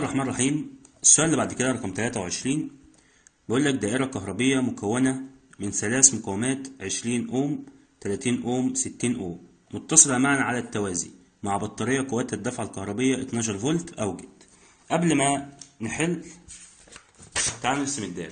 الرحمن الرحيم السؤال اللي بعد كده رقم 23 بيقول لك دائرة كهربية مكونة من ثلاث مقاومات 20 أوم 30 أوم 60 أوم متصلة معا على التوازي مع بطارية قوتها الدفعة الكهربية 12 فولت أوجد قبل ما نحل تعال نرسم الدائرة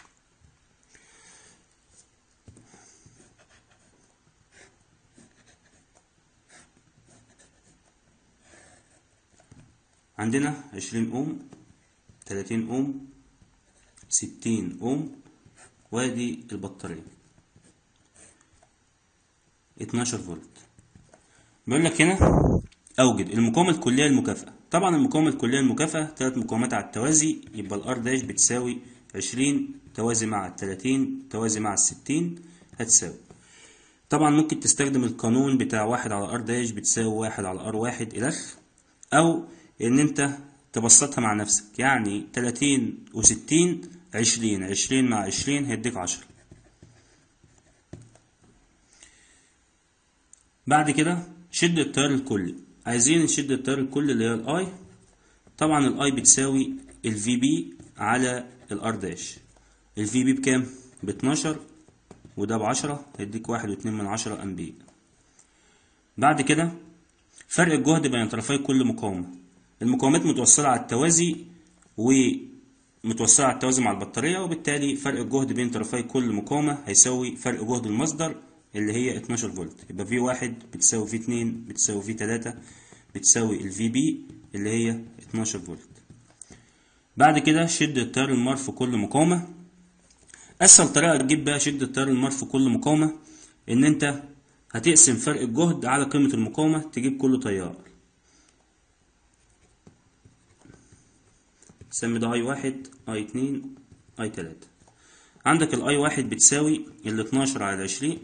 عندنا 20 أوم 30 أوم 60 أوم وادي البطارية 12 فولت بيقول لك هنا أوجد المقاومة الكلية المكافئة طبعا المقاومة الكلية المكافئة ثلاث مقاومات على التوازي يبقى الار داش بتساوي 20 توازي مع ال 30 توازي مع ال 60 هتساوي طبعا ممكن تستخدم القانون بتاع واحد على ار داش بتساوي واحد على ار واحد إلخ أو إن أنت تبسطها مع نفسك يعني 30 و60 20 20 مع 20 هيديك 10 بعد كده شد التيار الكلي عايزين نشد التيار الكلي اللي هي الاي طبعا الاي بتساوي الفي بي على الار داش الفي بي بكام ب 12 وده ب 10 هيديك واحد واتنين من عشرة امبير بعد كده فرق الجهد بين طرفي كل مقاومة المقاومات متوصلة على التوازي ومتوصلة على التوازي مع البطارية وبالتالي فرق الجهد بين طرفي كل مقاومة هيساوي فرق جهد المصدر اللي هي 12 فولت يبقى في واحد بتساوي في اتنين بتساوي في تلاتة بتساوي الفي بي اللي هي 12 فولت بعد كده شد التيار المار في كل مقاومة أسهل طريقة تجيب بيها شد التيار المار في كل مقاومة إن أنت هتقسم فرق الجهد على قيمة المقاومة تجيب كل تيار سمي ده اي واحد اي اتنين اي تلاتة عندك الاي واحد بتساوي ال 12 على عشرين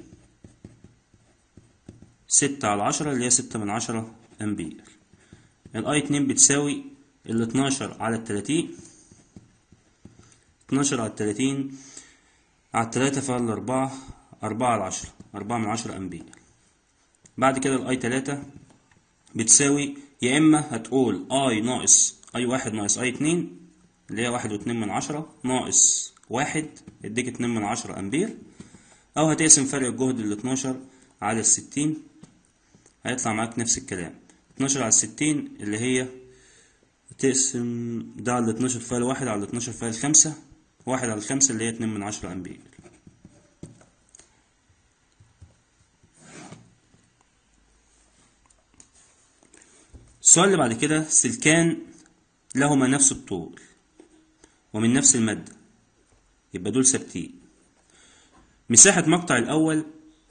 ستة على عشرة اللي هي ستة من عشرة امبير الاي اتنين بتساوي ال 12 على التلاتين اتناشر على التلاتين على التلاتة فال أربعة أربعة على عشرة أربعة من عشرة أمبير بعد كده الاي تلاتة بتساوي يا إما هتقول اي ناقص اي واحد ناقص اي اتنين اللي هي واحد واتنين من عشرة ناقص واحد يديك اتنين من عشرة أمبير أو هتقسم فرق الجهد ال 12 على الستين هيطلع معاك نفس الكلام 12 على الستين اللي هي تقسم ده على 12 فايل واحد على 12 فايل خمسة واحد على الخمسة اللي هي اتنين من عشرة أمبير السؤال اللي بعد كده سلكان لهما نفس الطول ومن نفس المادة يبقى دول ثابتين مساحة مقطع الأول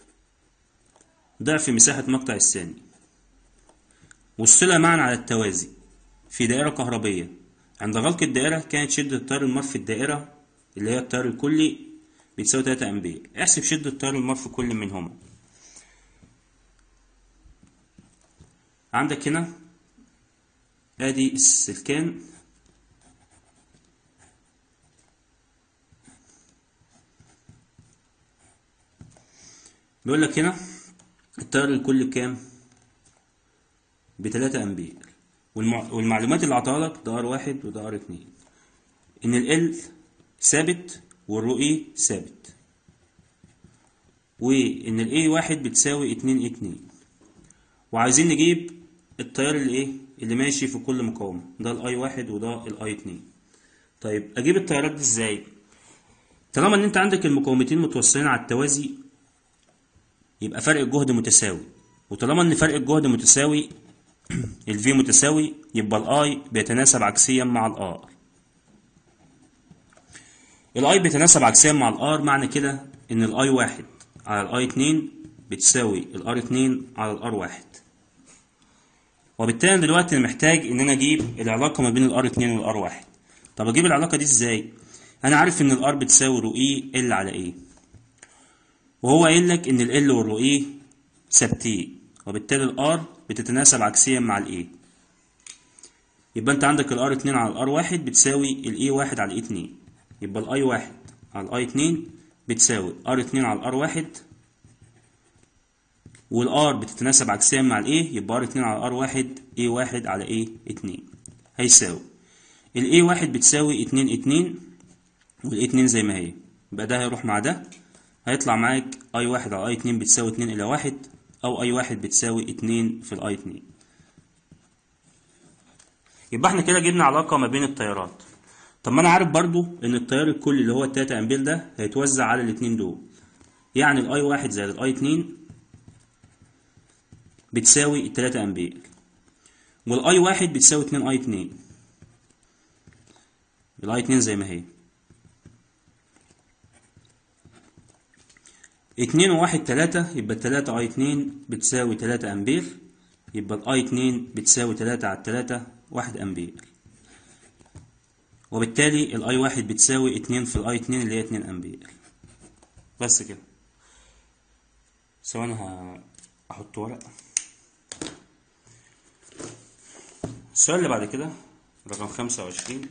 ضعف مساحة مقطع الثاني وصلا معا على التوازي في دائرة كهربية عند غلق الدائرة كانت شدة التيار المار في الدائرة اللي هي التيار الكلي بتساوي 3 أمبير احسب شدة التيار المار في كل منهما عندك هنا ادي السلكان بيقول لك هنا التيار الكلي بكام بتلاتة امبير والمع... والمعلومات اللي عطاها لك ده ار واحد وده ار اتنين ان ال ثابت والرو اي ثابت وان الاي واحد بتساوي اتنين اي اتنين وعايزين نجيب التيار اللي ايه اللي ماشي في كل مقاومة ده الاي واحد وده الاي اتنين طيب اجيب التيارات دي ازاي طالما ان انت عندك المقاومتين متوصلين على التوازي يبقى فرق الجهد متساوي وطالما ان فرق الجهد متساوي الفي متساوي يبقى الاي بيتناسب عكسيا مع الار الاي بيتناسب عكسيا مع الار معنى كده ان الاي واحد على الاي اتنين بتساوي الار اتنين على الار واحد وبالتالي دلوقتي انا محتاج ان انا اجيب العلاقه ما بين الار 2 والار 1 طب اجيب العلاقه دي ازاي انا عارف ان الار بتساوي رو اي ال على ايه وهو قايل لك ان ال والرو اي ثابتين وبالتالي الار بتتناسب عكسيا مع الاي يبقى انت عندك الار 2 على الار 1 بتساوي الاي 1 على الاي 2 يبقى الاي 1 على الاي 2 بتساوي ار 2 على الار 1 والار بتتناسب عكسيا مع الايه يبقى ار 2 على ار 1 اي 1 على ايه 2 هيساوي الاي واحد بتساوي اتنين اتنين والاي اتنين زي ما هي يبقى ده هيروح مع ده هيطلع معاك اي واحد على اي اتنين بتساوي اتنين الى واحد او اي واحد بتساوي اتنين في الاي اتنين يبقى احنا كده جبنا علاقة ما بين التيارات طب ما انا عارف برضو ان التيار الكلي اللي هو التلاتة امبير ده هيتوزع على الاتنين دول يعني الاي واحد زائد الاي اتنين بتساوي التلاتة امبير والاي واحد بتساوي اتنين اي اتنين الاي اتنين زي ما هي اتنين وواحد تلاتة يبقى التلاتة اي اتنين بتساوي تلاتة امبير يبقى الاي اتنين بتساوي تلاتة على التلاتة واحد امبير وبالتالي الاي واحد بتساوي اتنين في الاي اتنين اللي هي اتنين امبير بس كده ثواني هحط ورق السؤال اللي بعد كده رقم خمسة وعشرين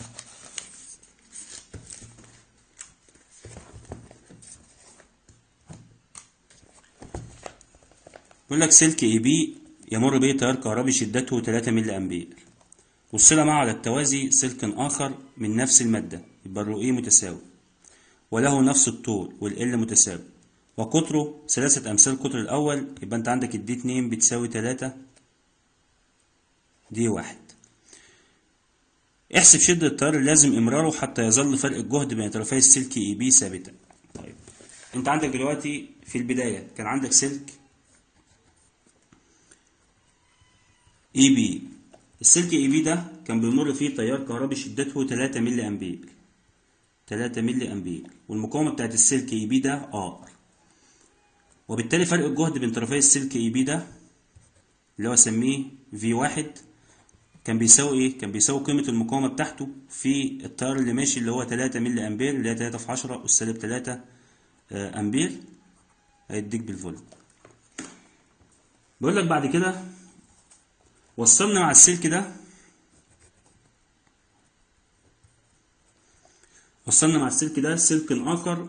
بيقول لك سلك اي بي يمر به تيار كهربي شدته 3 ملي امبير وصل معه على التوازي سلك اخر من نفس المادة يبقى الرؤية متساوي وله نفس الطول والال متساوي وقطره ثلاثة أمثال قطر الأول يبقى أنت عندك الدي اتنين بتساوي تلاتة دي واحد احسب شدة التيار اللازم إمراره حتى يظل فرق الجهد بين طرفي السلك اي بي ثابتا طيب أنت عندك دلوقتي في البداية كان عندك سلك اي بي السلك اي بي ده كان بيمر فيه تيار كهربي شدته 3 ملي امبير 3 ملي امبير والمقاومه بتاعت السلك اي بي ده ار وبالتالي فرق الجهد بين طرفي السلك اي بي ده اللي هو سميه في واحد كان بيساوي ايه كان بيساوي قيمه المقاومه بتاعته في التيار اللي ماشي اللي هو 3 ملي امبير اللي هي 3 في 10 اس سالب 3 امبير هيديك بالفولت بيقول لك بعد كده وصلنا مع السلك ده وصلنا مع السلك ده سلك آخر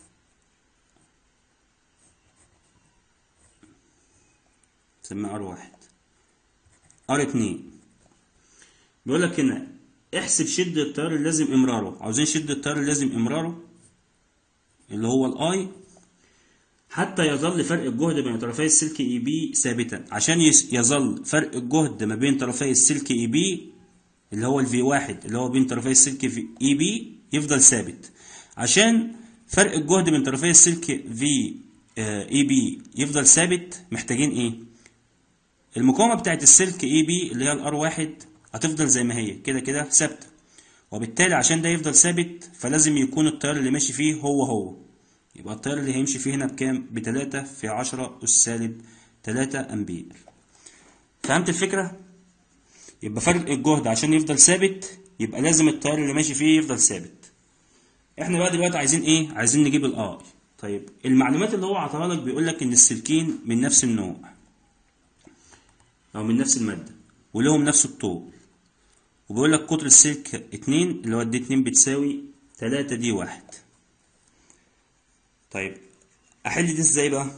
نسميه ار واحد ار اتنين بيقول لك هنا احسب شدة التيار اللازم امراره عاوزين شدة التيار اللازم امراره اللي هو الاي حتى يظل فرق الجهد بين طرفي السلك اي بي ثابتا عشان يظل فرق الجهد ما بين طرفي السلك اي بي اللي هو الفي واحد اللي هو بين طرفي السلك اي بي يفضل ثابت عشان فرق الجهد بين طرفي السلك في اي بي يفضل ثابت محتاجين ايه المقاومة بتاعت السلك اي بي اللي هي الار واحد هتفضل زي ما هي كده كده ثابتة وبالتالي عشان ده يفضل ثابت فلازم يكون التيار اللي ماشي فيه هو هو يبقى التيار اللي هيمشي فيه هنا بكام؟ بتلاتة في عشرة أس سالب تلاتة أمبير فهمت الفكرة؟ يبقى فرق الجهد عشان يفضل ثابت يبقى لازم التيار اللي ماشي فيه يفضل ثابت احنا بقى دلوقتي عايزين ايه؟ عايزين نجيب الاي طيب المعلومات اللي هو عطاها لك بيقول لك ان السلكين من نفس النوع او من نفس المادة ولهم نفس الطول وبيقول لك قطر السلك اتنين اللي هو دي اتنين بتساوي تلاتة دي واحد طيب احل دي ازاي بقى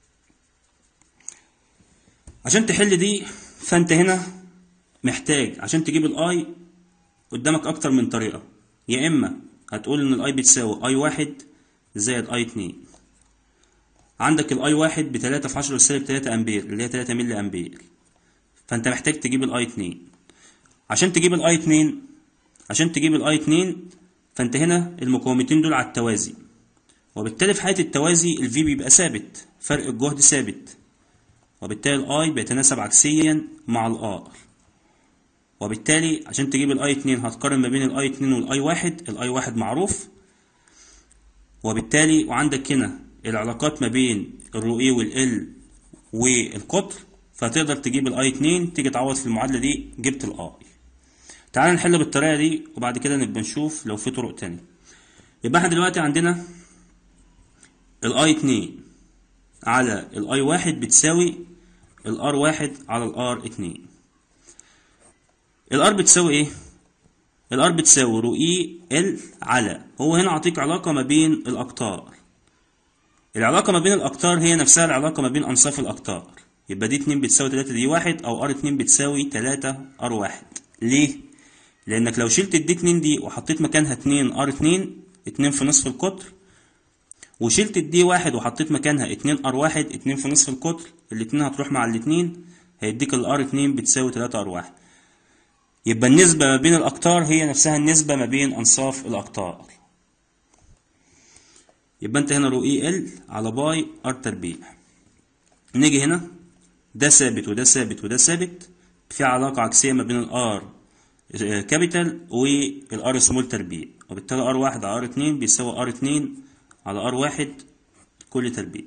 عشان تحل دي فانت هنا محتاج عشان تجيب الاي قدامك اكتر من طريقة يا اما هتقول ان الاي بتساوي اي واحد زائد اي اتنين عندك الاي واحد بتلاتة في عشرة سالب تلاتة امبير اللي هي تلاتة ملي امبير فانت محتاج تجيب الاي اتنين عشان تجيب الاي اتنين عشان تجيب الاي اتنين فانت هنا المقاومتين دول على التوازي وبالتالي في حالة التوازي الفي بيبقى ثابت فرق الجهد ثابت وبالتالي الاي بيتناسب عكسيا مع الار وبالتالي عشان تجيب الاي 2 هتقارن ما بين الاي 2 والاي 1 الاي 1 معروف وبالتالي وعندك هنا العلاقات ما بين الرو اي والال والقطر فتقدر تجيب الاي 2 تيجي تعوض في المعادلة دي جبت الاي تعال نحل بالطريقة دي وبعد كده نبقى نشوف لو في طرق تانية يبقى احنا دلوقتي عندنا الاي 2 على الاي 1 بتساوي الار 1 على الار 2 الار بتساوي ايه الار بتساوي رو اي ال على هو هنا عطيك علاقة ما بين الاقطار العلاقة ما بين الاقطار هي نفسها العلاقة ما بين انصاف الاقطار يبقى دي 2 بتساوي 3 دي 1 او ار 2 بتساوي 3 ار 1 ليه لانك لو شلت الدي 2 دي وحطيت مكانها 2 ار 2 2 في نصف القطر وشلت الدي 1 وحطيت مكانها 2 ار 1 2 في نصف القطر الاتنين هتروح مع الاتنين هيديك الار 2 بتساوي 3 ار 1 يبقى النسبة ما بين الأقطار هي نفسها النسبة ما بين أنصاف الأقطار يبقى أنت هنا رو إي إل على باي ار تربيع نيجي هنا ده ثابت وده ثابت وده ثابت في علاقة عكسية ما بين الار كابيتال والار سمول تربيع وبالتالي ار واحد على ار اتنين بيساوي ار اتنين على ار واحد كل تربيع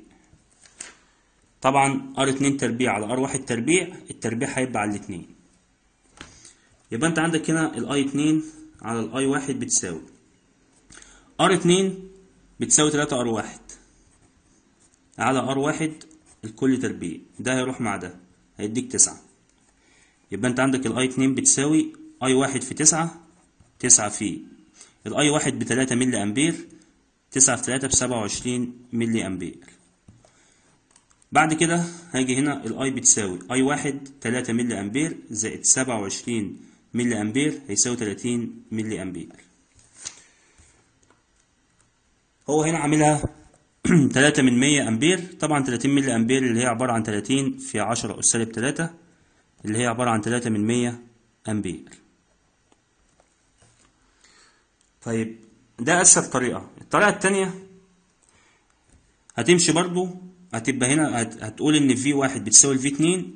طبعا ار اتنين تربيع على ار واحد تربيع التربيع هيبقى على الاتنين يبقى انت عندك هنا الاي اتنين على الاي واحد بتساوي ار اتنين بتساوي تلاتة ار واحد على ار واحد الكل تربيع ده هيروح مع ده هيديك تسعة يبقى انت عندك الاي اتنين بتساوي اي واحد في تسعة تسعة في الاي واحد بتلاتة ملي امبير تسعة في تلاتة بسبعة وعشرين ملي امبير بعد كده هاجي هنا الاي بتساوي اي واحد تلاتة ملي امبير زائد سبعة وعشرين ملي امبير هيساوي تلاتين ملي امبير هو هنا عاملها تلاتة من مية امبير طبعا تلاتين ملي امبير اللي هي عبارة عن تلاتين في عشرة اس سالب تلاتة اللي هي عبارة عن تلاتة من مية امبير طيب ده اسهل طريقة الطريقة التانية هتمشي برضو هتبقى هنا هت- هتقول ان في واحد بتساوي الفي اتنين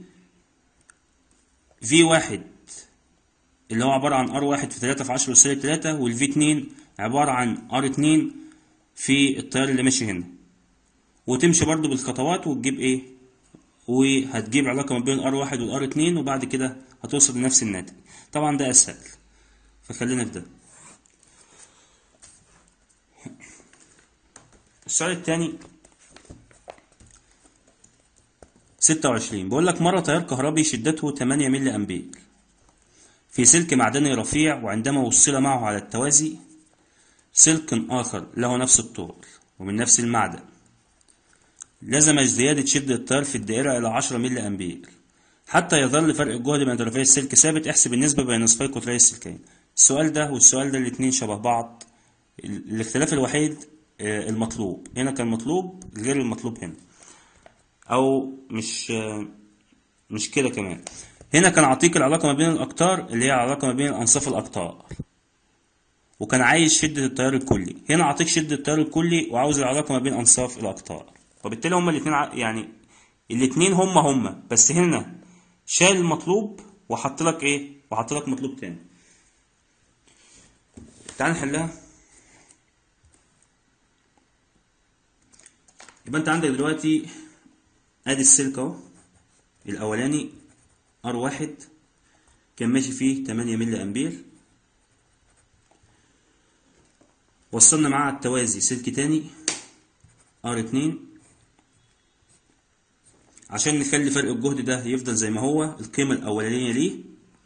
في واحد اللي هو عبارة عن ار واحد في تلاتة في عشرة أس سالب تلاتة والفي اتنين عبارة عن ار اتنين في التيار اللي ماشي هنا وتمشي برضو بالخطوات وتجيب ايه وهتجيب علاقة ما بين ار واحد والار اتنين وبعد كده هتوصل لنفس الناتج طبعا ده اسهل فخلينا في ده السؤال التاني ستة وعشرين بيقول لك مرة تيار كهربي شدته 8 ملي أمبير في سلك معدني رفيع وعندما وصل معه على التوازي سلك آخر له نفس الطول ومن نفس المعدن لزم زيادة شدة التيار في الدائرة إلى 10 ملي أمبير حتى يظل فرق الجهد بين طرفي السلك ثابت احسب النسبة بين نصفي قطري السلكين السؤال ده والسؤال ده الاتنين شبه بعض ال- الاختلاف الوحيد آه، المطلوب هنا كان مطلوب غير المطلوب هنا او مش آه، مش كده كمان هنا كان عطيك العلاقة ما بين الأقطار اللي هي علاقة ما بين أنصاف الأقطار وكان عايز شدة التيار الكلي هنا عطيك شدة التيار الكلي وعاوز العلاقة ما بين أنصاف الأقطار وبالتالي هما الاتنين ع- يعني الاتنين هما هما بس هنا شال المطلوب وحط لك ايه وحط لك مطلوب تاني تعال نحلها يبقى انت عندك دلوقتي ادي السلك اهو الاولاني ار واحد كان ماشي فيه 8 ملي امبير وصلنا معاه على التوازي سلك تاني ار اتنين عشان نخلي فرق الجهد ده يفضل زي ما هو القيمة الأولانية ليه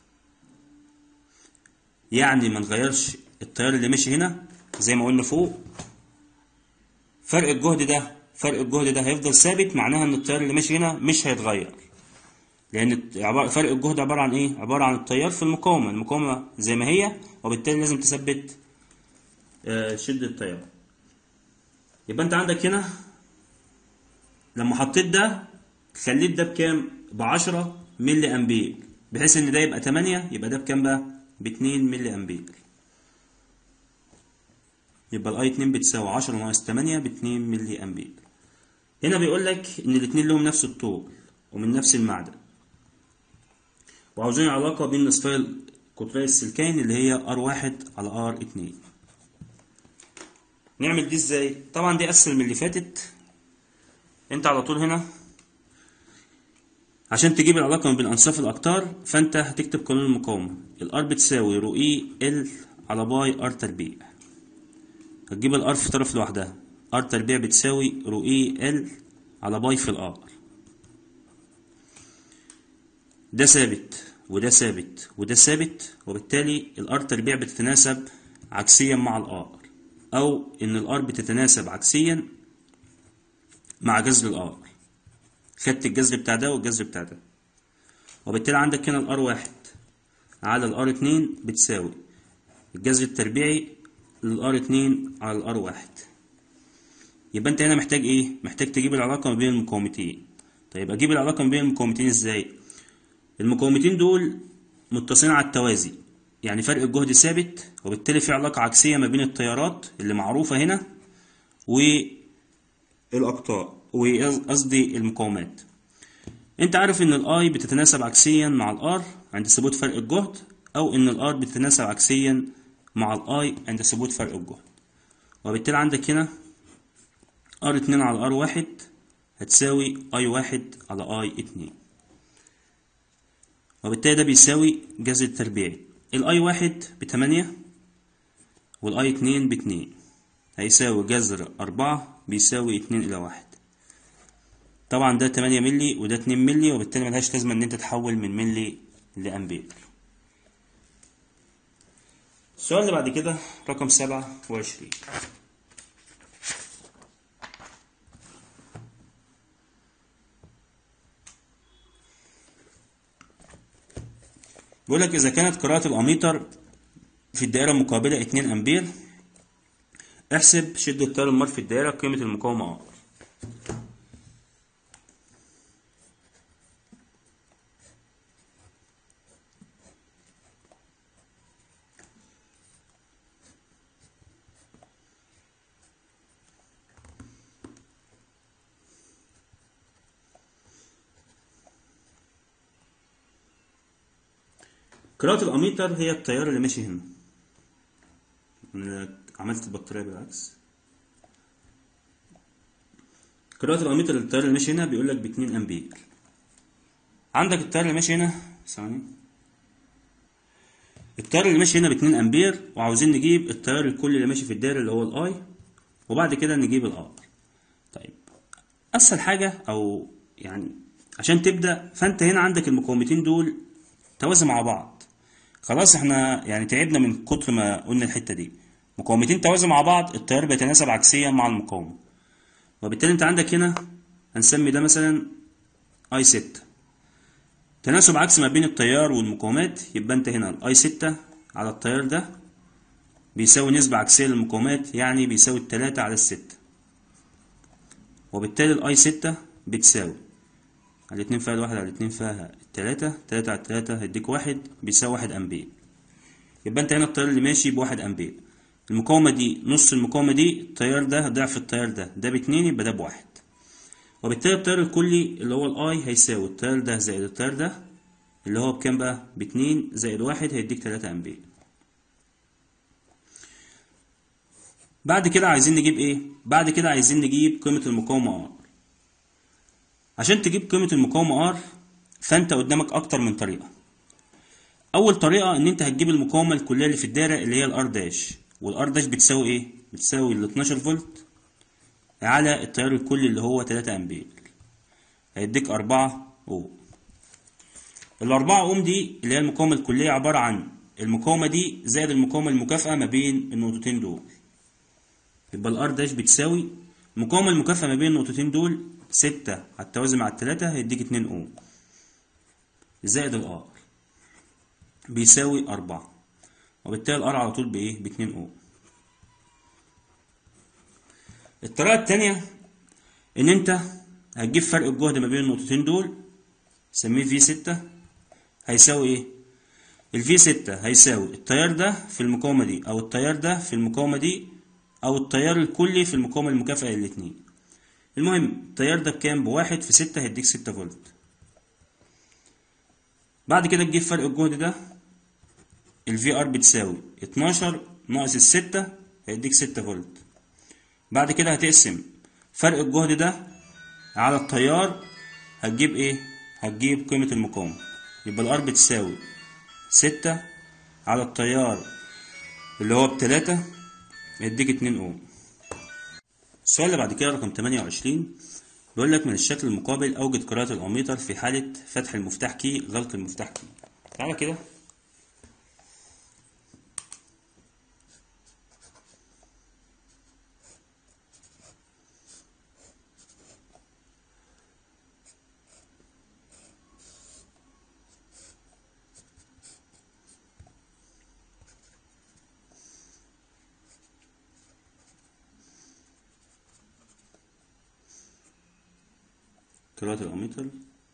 يعني ما نغيرش التيار اللي ماشي هنا زي ما قلنا فوق فرق الجهد ده فرق الجهد ده هيفضل ثابت معناها ان التيار اللي ماشي هنا مش هيتغير لان عبارة فرق الجهد عبارة عن ايه عبارة عن التيار في المقاومة المقاومة زي ما هي وبالتالي لازم تثبت آه، شدة التيار يبقى انت عندك هنا لما حطيت ده خليت ده بكام بعشرة ملي امبير بحيث ان ده يبقى تمانية يبقى ده بكام بقى باتنين ملي امبير يبقى الاي 2 بتساوي 10 ناقص 8 ب 2 ملي امبير هنا بيقول لك ان الاثنين لهم نفس الطول ومن نفس المعدن وعاوزين علاقة بين نصفي قطري السلكين اللي هي R1 على R2 نعمل دي ازاي طبعا دي اسهل من اللي فاتت انت على طول هنا عشان تجيب العلاقة ما بين أنصاف الأقطار فأنت هتكتب قانون المقاومة الار بتساوي رو اي ال على باي ار تربيع هتجيب الار في طرف لوحدها ار تربيع بتساوي رو اي ال على باي في الار ده ثابت وده ثابت وده ثابت وبالتالي الار تربيع بتتناسب عكسيا مع الار او ان الار بتتناسب عكسيا مع جذر الار خدت الجذر بتاع ده والجذر بتاع ده وبالتالي عندك هنا الار واحد على الار اتنين بتساوي الجذر التربيعي للار اتنين على الار واحد يبقى انت هنا محتاج ايه محتاج تجيب العلاقة ما بين المقاومتين طيب اجيب العلاقة ما بين المقاومتين ازاي المقاومتين دول متصلين على التوازي يعني فرق الجهد ثابت وبالتالي في علاقة عكسية ما بين التيارات اللي معروفة هنا والأقطاع وقصدي المقاومات انت عارف ان الاي بتتناسب عكسيا مع الار عند ثبوت فرق الجهد او ان الار بتتناسب عكسيا مع الاي عند ثبوت فرق الجهد وبالتالي عندك هنا ار اتنين على ار واحد هتساوي اي واحد على اي اتنين وبالتالي ده بيساوي جذر التربيعي الاي واحد بتمانية والاي اتنين باتنين هيساوي جذر أربعة بيساوي اتنين إلى واحد طبعا ده تمانية ملي وده اتنين ملي وبالتالي ملهاش لازمة إن أنت تحول من ملي لأمبير السؤال اللي بعد كده رقم سبعة وعشرين بيقول لك إذا كانت قراءة الأميتر في الدائرة المقابلة 2 أمبير احسب شدة تيار المار في الدائرة قيمة المقاومة R قراءة الأميتر هي التيار اللي ماشي هنا أنا عملت البطارية بالعكس قراءة الأميتر للتيار اللي ماشي هنا بيقول لك باتنين أمبير عندك التيار اللي ماشي هنا ثواني التيار اللي ماشي هنا باتنين أمبير وعاوزين نجيب التيار الكلي اللي ماشي في الدايرة اللي هو الأي وبعد كده نجيب الآر طيب أسهل حاجة أو يعني عشان تبدأ فأنت هنا عندك المقاومتين دول توازي مع بعض خلاص احنا يعني تعبنا من كتر ما قلنا الحتة دي مقاومتين توازي مع بعض التيار بيتناسب عكسيا مع المقاومة وبالتالي انت عندك هنا هنسمي ده مثلا اي 6 تناسب عكسي ما بين التيار والمقاومات يبقى انت هنا الاي 6 على التيار ده بيساوي نسبة عكسية للمقاومات يعني بيساوي التلاتة على الستة وبالتالي الاي 6 بتساوي على اتنين فيها الواحد على اتنين فيها التلاتة تلاتة على التلاتة هيديك واحد بيساوي واحد أمبير يبقى أنت هنا التيار اللي ماشي بواحد أمبير المقاومة دي نص المقاومة دي التيار ده ضعف التيار ده ده باتنين يبقى ده بواحد وبالتالي التيار الكلي اللي هو الأي هيساوي التيار ده زائد التيار ده اللي هو بكام بقى؟ باتنين زائد واحد هيديك تلاتة أمبير بعد كده عايزين نجيب إيه؟ بعد كده عايزين نجيب قيمة المقاومة R عشان تجيب قيمة المقاومة R فأنت قدامك أكتر من طريقة أول طريقة إن أنت هتجيب المقاومة الكلية اللي في الدايرة اللي هي الار داش والار داش بتساوي إيه؟ بتساوي ال 12 فولت على التيار الكلي اللي هو 3 أمبير هيديك 4 أوم الأربعة أوم دي اللي هي المقاومة الكلية عبارة عن المقاومة دي زائد المقاومة المكافئة ما بين النقطتين دول يبقى الار داش بتساوي المقاومة المكافئة ما بين النقطتين دول ستة على التوازي مع التلاتة هيديك اتنين أوم زائد الار بيساوي أربعة وبالتالي الار على طول بإيه؟ باتنين أوم الطريقة التانية إن أنت هتجيب فرق الجهد ما بين النقطتين دول سميه في ستة هيساوي إيه؟ الفي ستة هيساوي التيار ده في المقاومة دي أو التيار ده في المقاومة دي أو التيار الكلي في المقاومة المكافئة للاتنين المهم التيار ده بكام بواحد في ستة هيديك ستة فولت بعد كده تجيب فرق الجهد ده الفي ار بتساوي اتناشر ناقص الستة هيديك ستة فولت بعد كده هتقسم فرق الجهد ده على التيار هتجيب ايه هتجيب قيمة المقاومة يبقى الار بتساوي ستة على التيار اللي هو بتلاتة يديك اتنين اوم السؤال اللي بعد كده رقم 28 بيقول لك من الشكل المقابل اوجد قراءة الاميتر في حالة فتح المفتاح كي غلق المفتاح كي تعالى كده قراءة الأميتر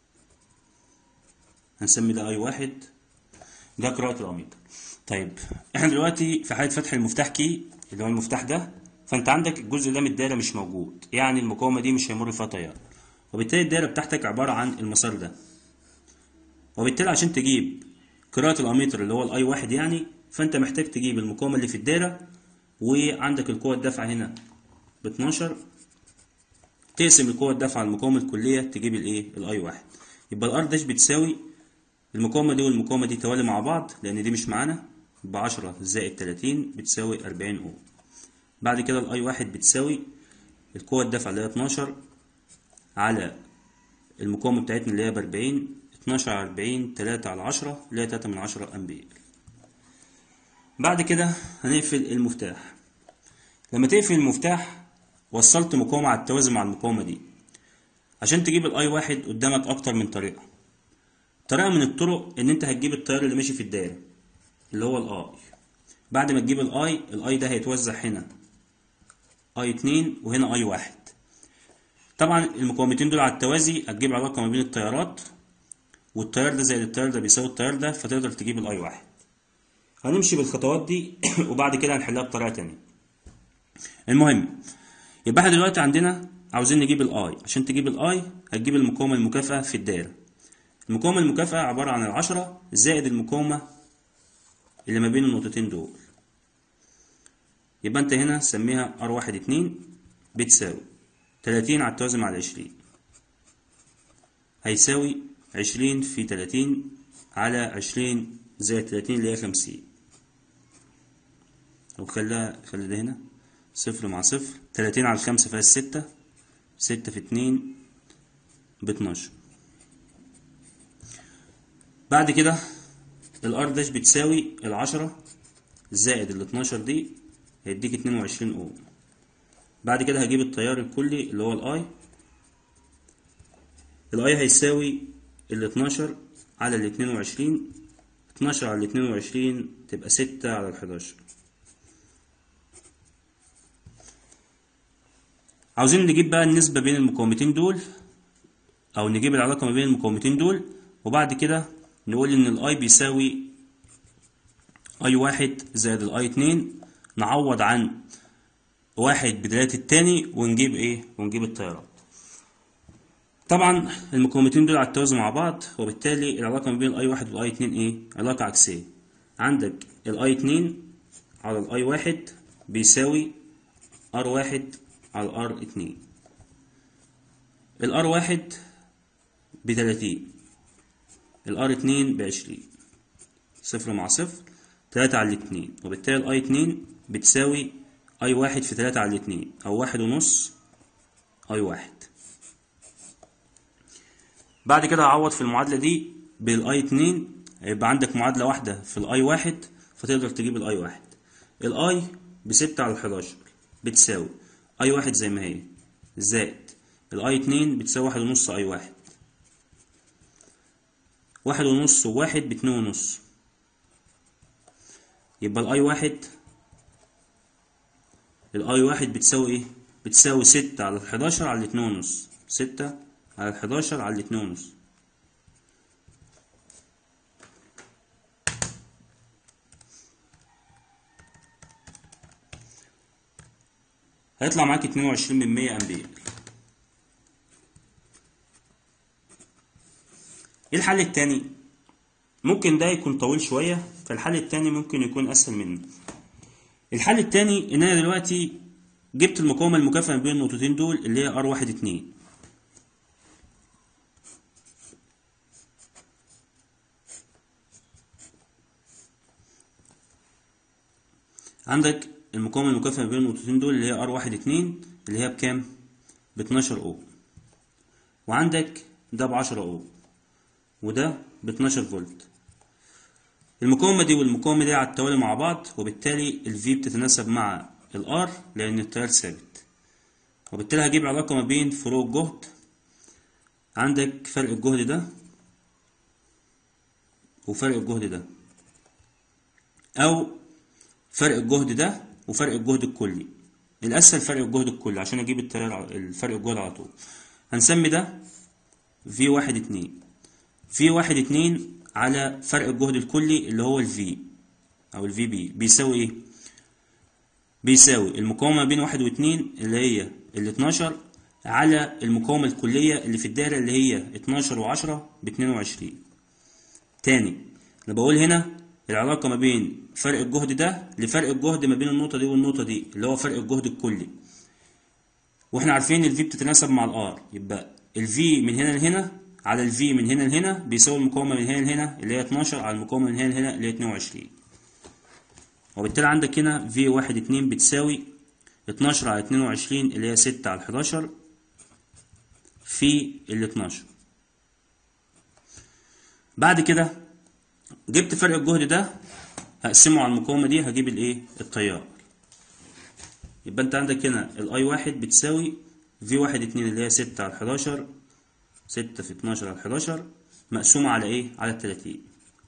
هنسمي ده اي واحد ده قراءة الأميتر طيب احنا دلوقتي في حالة فتح المفتاح كي اللي هو المفتاح ده فانت عندك الجزء ده من الدايرة مش موجود يعني المقاومة دي مش هيمر فيها تيار وبالتالي الدايرة بتاعتك عبارة عن المسار ده وبالتالي عشان تجيب قراءة الأميتر اللي هو الأي واحد يعني فأنت محتاج تجيب المقاومة اللي في الدايرة وعندك القوة الدافعة هنا ب 12 تقسم القوة الدافعة على المقاومة الكلية تجيب الإيه؟ الأي واحد يبقى الأر داش بتساوي المقاومة دي والمقاومة دي توالي مع بعض لأن دي مش معانا ب 10 زائد 30 بتساوي 40 أوم بعد كده الأي واحد بتساوي القوة الدافعة اللي هي 12 على المقاومة بتاعتنا اللي هي ب 40 12 على 40 3 على 10 اللي هي 3 من 10 أمبير بعد كده هنقفل المفتاح لما تقفل المفتاح وصلت مقاومة على التوازي مع المقاومة دي عشان تجيب الاي واحد قدامك اكتر من طريقة طريقة من الطرق ان انت هتجيب التيار اللي ماشي في الدايرة اللي هو الاي بعد ما تجيب الاي الاي ده هيتوزع هنا اي اتنين وهنا اي واحد طبعا المقاومتين دول على التوازي هتجيب علاقة ما بين التيارات والتيار ده زائد التيار ده بيساوي التيار ده فتقدر تجيب الاي واحد هنمشي بالخطوات دي وبعد كده هنحلها بطريقة تانية المهم يبقى احنا دلوقتي عندنا عاوزين نجيب الاي عشان تجيب الاي هتجيب المقاومة المكافئة في الدائرة المقاومة المكافئة عبارة عن العشرة زائد المقاومة اللي ما بين النقطتين دول يبقى انت هنا سميها ار واحد اتنين بتساوي تلاتين على التوازي مع العشرين هيساوي عشرين في تلاتين على عشرين زائد تلاتين اللي هي خمسين وخليها خلي ده هنا صفر مع صفر تلاتين على الخمسة فيها الستة ستة في اتنين باتناشر بعد كده الار داش بتساوي العشرة زائد الاتناشر دي هيديك اتنين وعشرين اوم بعد كده هجيب التيار الكلي اللي هو الاي الاي هيساوي الاتناشر على الاتنين وعشرين اتناشر على الاتنين وعشرين تبقى ستة على الحداشر عاوزين نجيب بقى النسبة بين المقاومتين دول أو نجيب العلاقة ما بين المقاومتين دول وبعد كده نقول إن الأي بيساوي أي واحد زائد الأي اتنين نعوض عن واحد بداية التاني ونجيب إيه ونجيب التيارات طبعا المقاومتين دول على التوازي مع بعض وبالتالي العلاقة ما بين الأي واحد والأي اتنين إيه علاقة عكسية عندك الأي اتنين على الأي واحد بيساوي ار واحد على الار اتنين الار واحد بتلاتين الار اتنين بعشرين صفر مع صفر تلاتة على الاتنين وبالتالي الاي اتنين بتساوي اي واحد في تلاتة على الاتنين او واحد ونص اي واحد بعد كده هعوض في المعادلة دي بالاي اتنين هيبقى عندك معادلة واحدة في الاي واحد فتقدر تجيب الاي واحد الاي بستة على الحداشر بتساوي اي واحد زي ما هي زائد الاي اتنين بتساوي واحد ونص اي واحد واحد ونص وواحد باتنين ونص يبقى الاي واحد الاي واحد بتساوي ايه بتساوي ستة على الحداشر على الاتنين ونص ستة على الحداشر على الاتنين ونص هيطلع معاك اتنين وعشرين من مية امبير ايه الحل التاني ممكن ده يكون طويل شوية فالحل التاني ممكن يكون اسهل منه الحل التاني ان انا دلوقتي جبت المقاومة المكافئة بين النقطتين دول اللي هي ار واحد اتنين عندك المقاومة المكافئة بين النقطتين دول اللي هي ار واحد اتنين اللي هي بكام؟ ب 12 اوم وعندك ده ب 10 اوم وده ب 12 فولت المقاومة دي والمقاومة دي على التوالي مع بعض وبالتالي الفي بتتناسب مع الار لأن التيار ثابت وبالتالي هجيب علاقة ما بين فروق الجهد عندك فرق الجهد ده وفرق الجهد ده أو فرق الجهد ده وفرق الجهد الكلي الأسهل فرق الجهد الكلي عشان أجيب التيار الفرق الجهد على طول هنسمي ده في واحد اتنين في واحد اتنين على فرق الجهد الكلي اللي هو الفي او الفي بي بيساوي ايه بيساوي المقاومة بين واحد واتنين اللي هي ال 12 على المقاومة الكلية اللي في الدايرة اللي هي 12 وعشرة باتنين وعشرين تاني انا بقول هنا العلاقة ما بين فرق الجهد ده لفرق الجهد ما بين النقطة دي والنقطة دي اللي هو فرق الجهد الكلي واحنا عارفين الفي بتتناسب مع الار يبقى الفي من هنا لهنا على الفي من هنا لهنا بيساوي المقاومة من هنا لهنا اللي هي 12 على المقاومة من هنا لهنا اللي هي 22 وبالتالي عندك هنا في واحد اتنين بتساوي 12 على 22 اللي هي 6 على 11 في ال 12 بعد كده جبت فرق الجهد ده هقسمه على المقاومة دي هجيب الايه التيار يبقى انت عندك هنا الاي واحد بتساوي في واحد اتنين اللي هي 6 على 11 6 في 12 على 11 مقسومة على ايه على التلاتين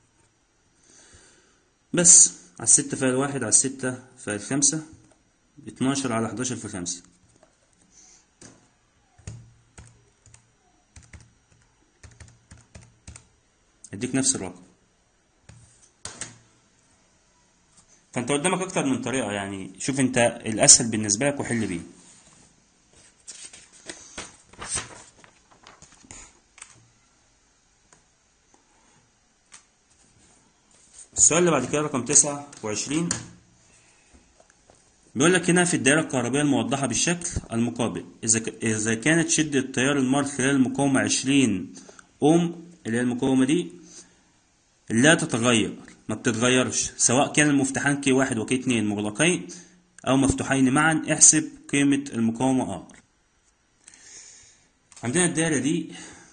بس على الستة فيها الواحد على الستة فيها الخمسة اتناشر على حداشر في خمسة اديك نفس الرقم فانت قدامك اكتر من طريقة يعني شوف انت الاسهل بالنسبة لك وحل بيه السؤال اللي بعد كده رقم تسعة وعشرين بيقول لك هنا في الدائرة الكهربائية الموضحة بالشكل المقابل إذا ك- إذا كانت شدة تيار المار خلال المقاومة 20 أوم اللي هي المقاومة دي لا تتغير ما بتتغيرش سواء كان المفتاحان كي واحد وكي اتنين مغلقين أو مفتوحين معا احسب قيمة المقاومة R عندنا الدائرة دي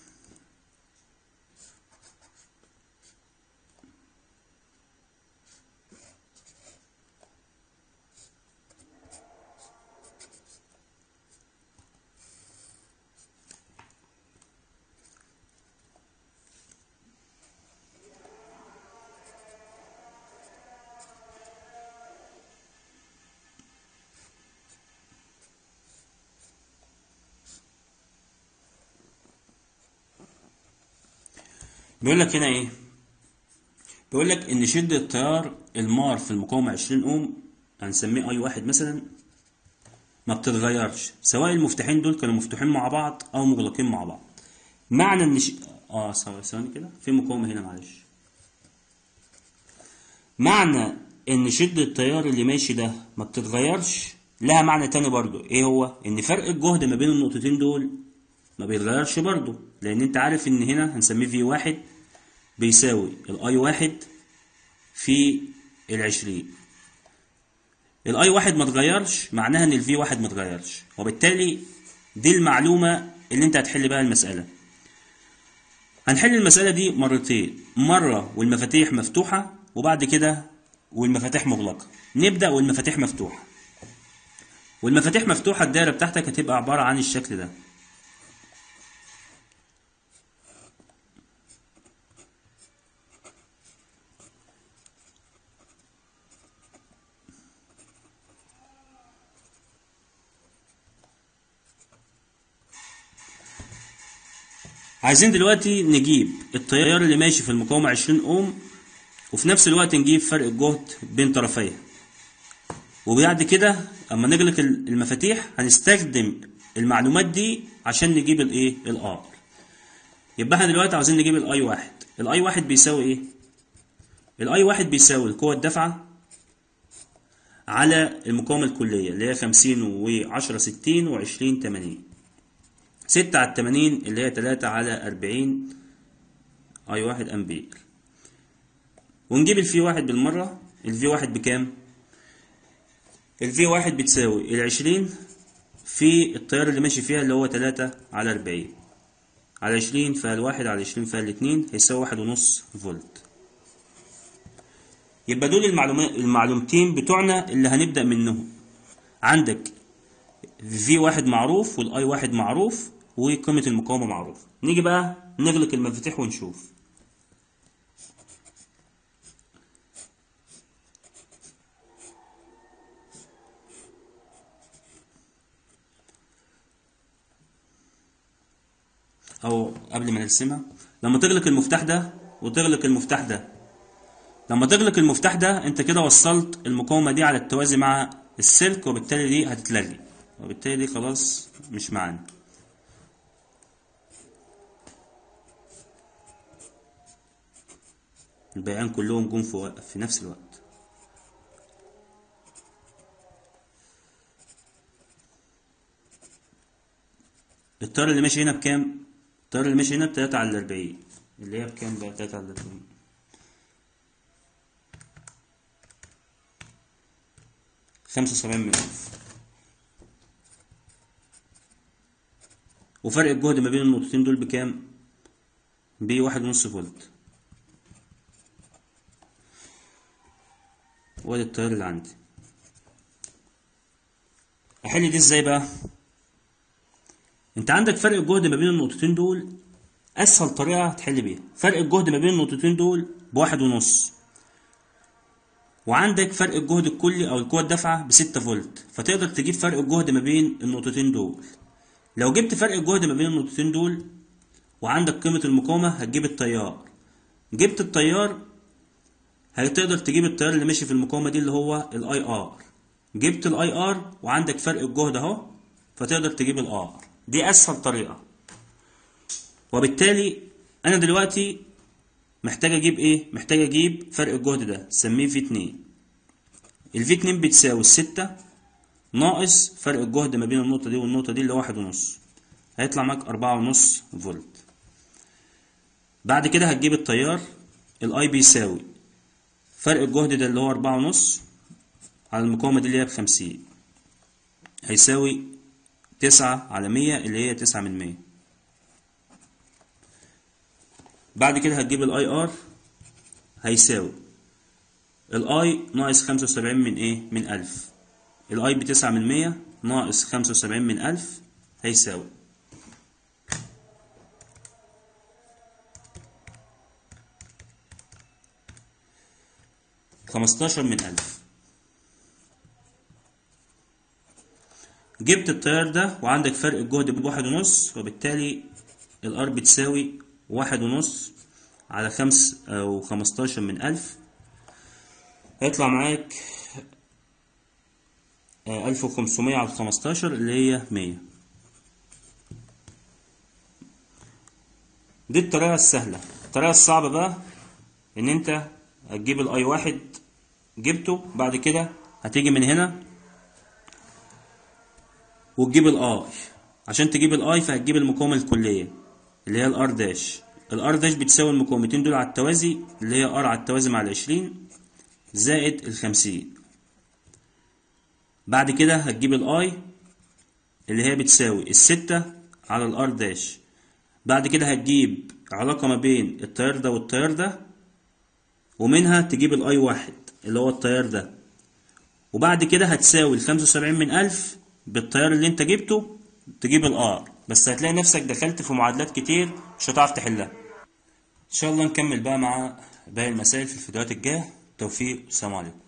بيقول لك هنا ايه بيقول لك ان شدة تيار المار في المقاومة 20 اوم هنسميه اي واحد مثلا ما بتتغيرش سواء المفتاحين دول كانوا مفتوحين مع بعض او مغلقين مع بعض معنى ان ش... اه ثواني ثواني كده في مقاومة هنا معلش معنى ان شدة التيار اللي ماشي ده ما بتتغيرش لها معنى تاني برضو ايه هو ان فرق الجهد ما بين النقطتين دول ما بيتغيرش برضو لان انت عارف ان هنا هنسميه في واحد بيساوي الاي واحد في العشرين الاي واحد ما اتغيرش معناها ان الفي واحد ما اتغيرش وبالتالي دي المعلومة اللي انت هتحل بها المسألة هنحل المسألة دي مرتين مرة والمفاتيح مفتوحة وبعد كده والمفاتيح مغلقة نبدأ والمفاتيح مفتوحة والمفاتيح مفتوحة الدايرة بتاعتك هتبقى عبارة عن الشكل ده عايزين دلوقتي نجيب التيار اللي ماشي في المقاومة 20 اوم وفي نفس الوقت نجيب فرق الجهد بين طرفيها وبعد كده اما نغلق المفاتيح هنستخدم المعلومات دي عشان نجيب الايه الار يبقى احنا دلوقتي عاوزين نجيب الاي واحد الاي واحد بيساوي ايه الاي واحد بيساوي القوة الدافعة على المقاومة الكلية اللي هي 50 و10 60 و20 80 ستة على التمانين اللي هي تلاتة على أربعين أي واحد أمبير ونجيب الفي واحد بالمرة الفي واحد بكام؟ الفي واحد بتساوي العشرين في التيار اللي ماشي فيها اللي هو تلاتة على أربعين على عشرين فيها الواحد على عشرين فيها الاتنين هيساوي واحد ونص فولت يبقى دول المعلومات المعلومتين بتوعنا اللي هنبدأ منهم عندك في واحد معروف والاي واحد معروف وقيمة المقاومة معروف نيجي بقى نغلق المفاتيح ونشوف او قبل ما نرسمها لما تغلق المفتاح ده وتغلق المفتاح ده لما تغلق المفتاح ده انت كده وصلت المقاومة دي على التوازي مع السلك وبالتالي دي هتتلغي وبالتالي دي خلاص مش معانا البيعان كلهم جم في, وق- في نفس الوقت التيار اللي ماشي هنا بكام؟ التيار اللي ماشي هنا بتلاتة على الأربعين اللي هي بكام بقى تلاتة على الأربعين خمسة وسبعين من ألف وفرق الجهد ما بين النقطتين دول بكام؟ بواحد ونص فولت وادي التيار اللي عندي احل دي ازاي بقى انت عندك فرق الجهد ما بين النقطتين دول اسهل طريقه تحل بيها فرق الجهد ما بين النقطتين دول بواحد ونص وعندك فرق الجهد الكلي او القوه الدافعه بستة فولت فتقدر تجيب فرق الجهد ما بين النقطتين دول لو جبت فرق الجهد ما بين النقطتين دول وعندك قيمه المقاومه هتجيب التيار جبت التيار هتقدر تجيب التيار اللي ماشي في المقاومه دي اللي هو الاي ار جبت الاي ار وعندك فرق الجهد اهو فتقدر تجيب الار دي اسهل طريقه وبالتالي انا دلوقتي محتاج اجيب ايه محتاج اجيب فرق الجهد ده سميه في 2 الفي 2 بتساوي الستة ناقص فرق الجهد ما بين النقطة دي والنقطة دي اللي هو واحد ونص هيطلع معاك أربعة ونص فولت بعد كده هتجيب التيار الاي بيساوي فرق الجهد ده اللي هو أربعة ونص على المقاومة دي اللي هي بخمسين هيساوي تسعة على مية اللي هي تسعة من مية بعد كده هتجيب الاي ار هيساوي الاي ناقص خمسة وسبعين من ايه من ألف الاي بتسعة من مية ناقص خمسة وسبعين من ألف هيساوي خمستاشر من ألف جبت التيار ده وعندك فرق الجهد بواحد ونص وبالتالي الار بتساوي واحد ونص على خمس أو خمستاشر من ألف هيطلع معاك ألف وخمسمية على خمستاشر اللي هي مية دي الطريقة السهلة الطريقة الصعبة بقى إن أنت هتجيب الأي واحد جبته بعد كده هتيجي من هنا وتجيب الاي عشان تجيب الاي فهتجيب المقاومة الكلية اللي هي الار داش الار داش بتساوي المقاومتين دول على التوازي اللي هي ار على التوازي مع العشرين زائد الخمسين بعد كده هتجيب الاي اللي هي بتساوي الستة على الار داش بعد كده هتجيب علاقة ما بين التيار ده والتيار ده ومنها تجيب الاي واحد اللي هو التيار ده وبعد كده هتساوي الخمسة وسبعين من ألف بالتيار اللي انت جبته تجيب الار بس هتلاقي نفسك دخلت في معادلات كتير مش هتعرف تحلها ان شاء الله نكمل بقى مع باقي المسائل في الفيديوهات الجايه توفيق والسلام عليكم